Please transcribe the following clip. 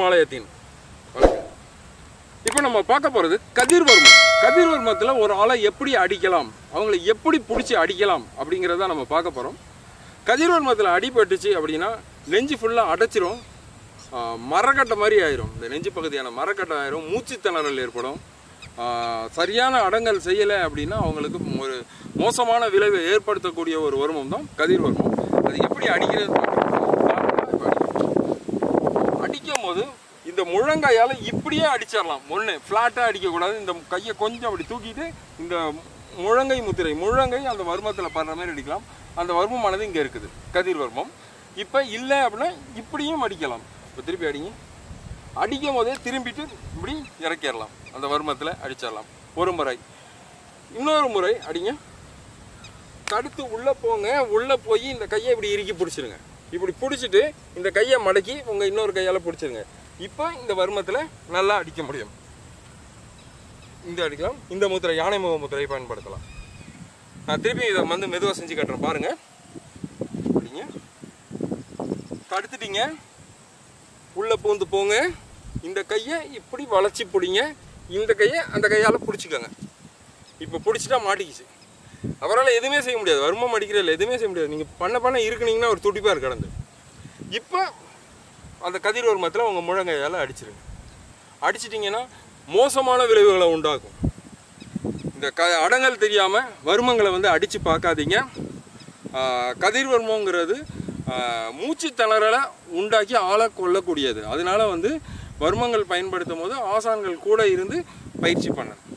ஆலயத்தின் வழக்கு இப்போ நம்ம பார்க்க போகிறது கதிர்வர்மம் கதிர்வர்மத்தில் ஒரு ஆளை எப்படி அடிக்கலாம் அவங்கள எப்படி பிடிச்சி அடிக்கலாம் அப்படிங்கிறத நம்ம பார்க்க போகிறோம் கதிர்வர்மத்தில் அடிபட்டுச்சு அப்படின்னா நெஞ்சு ஃபுல்லாக அடைச்சிரும் ஆஹ் மரக்கட்டை மாதிரி ஆயிரும் இந்த நெஞ்சு பகுதியான மரக்கட்டை ஆயிரும் மூச்சு திணறல் ஏற்படும் ஆஹ் சரியான அடங்கல் செய்யலை அப்படின்னா அவங்களுக்கு ஒரு மோசமான விளைவை ஏற்படுத்தக்கூடிய ஒரு வருமம் தான் கதிர்வர்மம் அது எப்படி அடிக்கிறது அடிக்கும் போது இந்த முழங்கையால் இப்படியே அடிச்சிடலாம் ஒன்று ஃப்ளாட்டாக அடிக்கக்கூடாது இந்த கையை கொஞ்சம் அப்படி தூக்கிட்டு இந்த முழங்கை முத்திரை முழங்கை அந்த வர்மத்தில் படுற மாதிரி அடிக்கலாம் அந்த வர்மமானது இங்கே இருக்குது கதிர் வர்மம் இப்போ இல்லை அப்படின்னா இப்படியும் அடிக்கலாம் இப்போ திருப்பி அடிங்க அடிக்கும் போதே திரும்பிட்டு இப்படி இறக்கிடலாம் அந்த வர்மத்தில் அடிச்சிடலாம் ஒரு முறை இன்னொரு முறை அடிங்க தடுத்து உள்ளே போங்க உள்ளே போய் இந்த கையை இப்படி இறுக்கி பிடிச்சிருங்க இப்படி பிடிச்சிட்டு இந்த கையை மடக்கி உங்கள் இன்னொரு கையால் பிடிச்சிருங்க இப்போ இந்த வர்மத்தில் நல்லா அடிக்க முடியும் இந்த அடிக்கலாம் இந்த முத்திரை யானை முக முத்திரை பயன்படுத்தலாம் நான் திருப்பி இதை வந்து மெதுவாக செஞ்சு காட்டுறேன் பாருங்க அடிங்க தடுத்துட்டீங்க உள்ளே பூந்து போங்க இந்த கையை இப்படி வளைச்சி பிடிங்க இந்த கையை அந்த கையால் பிடிச்சிக்கோங்க இப்போ பிடிச்சிட்டா மாட்டிக்கிச்சு அவரால் எதுவுமே செய்ய முடியாது வர்மம் அடிக்கிறதில்ல எதுவுமே செய்ய முடியாது நீங்கள் பண்ண பண்ண இருக்குனீங்கன்னா ஒரு துடிப்பாக இருக்கு கடந்து இப்போ அந்த கதிர் வர்மத்தில் உங்கள் முழங்கையால் அடிச்சிருங்க அடிச்சிட்டிங்கன்னா மோசமான விளைவுகளை உண்டாக்கும் இந்த க அடங்கல் தெரியாமல் வர்மங்களை வந்து அடித்து பார்க்காதீங்க ஆஹ் கதிர் வர்மங்கிறது ஆஹ் மூச்சு திணறலை உண்டாக்கி ஆளை கொள்ளக்கூடியது அதனால வந்து வர்மங்கள் பயன்படுத்தும் போது ஆசான்கள் கூட இருந்து பயிற்சி பண்ணணும்